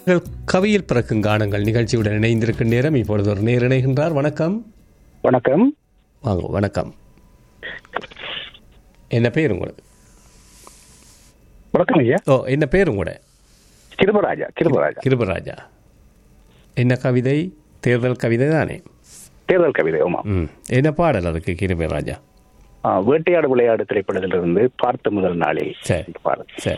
நீங்கள் கவியில் பிறக்கும் கானங்கள் நிகழ்ச்சியுடன் இணைந்திருக்கும் நேரம் இப்பொழுது ஒரு நேர் இணைகின்றார் வணக்கம் வணக்கம் வாங்க வணக்கம் என்ன பேர் உங்களுக்கு வணக்கம் ஐயா ஓ என்ன பேர் உங்களோட கிருபராஜா கிருபராஜா கிருபராஜா என்ன கவிதை தேர்தல் கவிதை தானே தேர்தல் கவிதை ஆமா ம் என்ன பாடல் அதுக்கு கிருபராஜா ஆ, வேட்டையாடு விளையாடு திரைப்படத்திலிருந்து பார்த்த முதல் நாளே சரி பாடல் சரி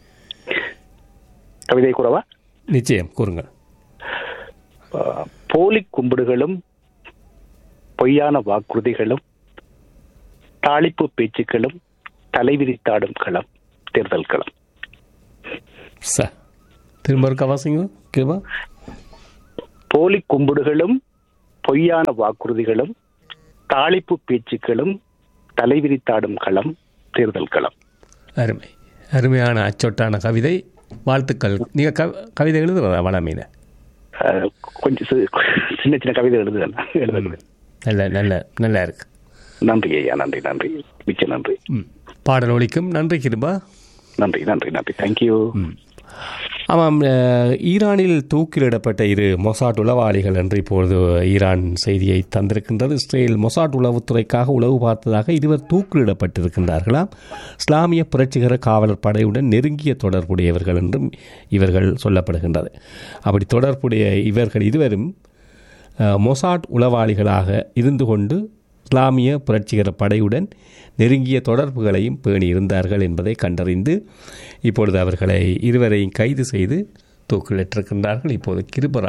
கவிதை கூடவா நிச்சயம் கூறுங்கள் ஆ, போலி கும்பிடுகளும் பொய்யான வாக்குறுதிகளும் தாளிப்பு பேச்சுக்களும் தலைவிரித்தாடும் களம் தேர்தல் களம் ச திரும்ப ஒரு கவாசிங்க கிருபா போலி கும்பிடுகளும் பொய்யான வாக்குறுதிகளும் தாளிப்பு பேச்சுக்களும் தலைவிரித்தாடும் களம் தேர்தல் களம் அருமை அருமையான அச்சொட்டான கவிதை வாழ்த்துக்கள் நீங்கள் க கவிதை எழுதுறதா வளமீன ஆ, கொஞ்சம் சி- சின்ன சின்ன கவிதை எழுதுகிறேன் எழுதுகிறேன் நல்ல நல்ல நல்லா இருக்கு நன்றி ஐயா நன்றி நன்றி மிச்ச நன்றி ம் பாடல் ஒலிக்கும் நன்றி கிருபா நன்றி நன்றி நன்றி தேங்க்யூ ஆமாம் அஹ், ஈரானில் தூக்கிலிடப்பட்ட இரு மொசாட் உளவாளிகள் என்று இப்பொழுது ஈரான் செய்தியை தந்திருக்கின்றது இஸ்ரேல் மொசாட் உளவுத்துறைக்காக உளவு பார்த்ததாக இருவர் தூக்கிலிடப்பட்டிருக்கின்றார்களாம் இஸ்லாமிய புரட்சிகர காவலர் படையுடன் நெருங்கிய தொடர்புடையவர்கள் என்றும் இவர்கள் சொல்லப்படுகின்றது அப்படி தொடர்புடைய இவர்கள் இருவரும் அஹ், மொசாட் உளவாளிகளாக இருந்து கொண்டு இஸ்லாமிய புரட்சிகர படையுடன் நெருங்கிய தொடர்புகளையும் பேணி இருந்தார்கள் என்பதை கண்டறிந்து இப்பொழுது அவர்களை இருவரையும் கைது செய்து தூக்கிலிட்டிருக்கின்றார்கள் இப்போது கிருபரா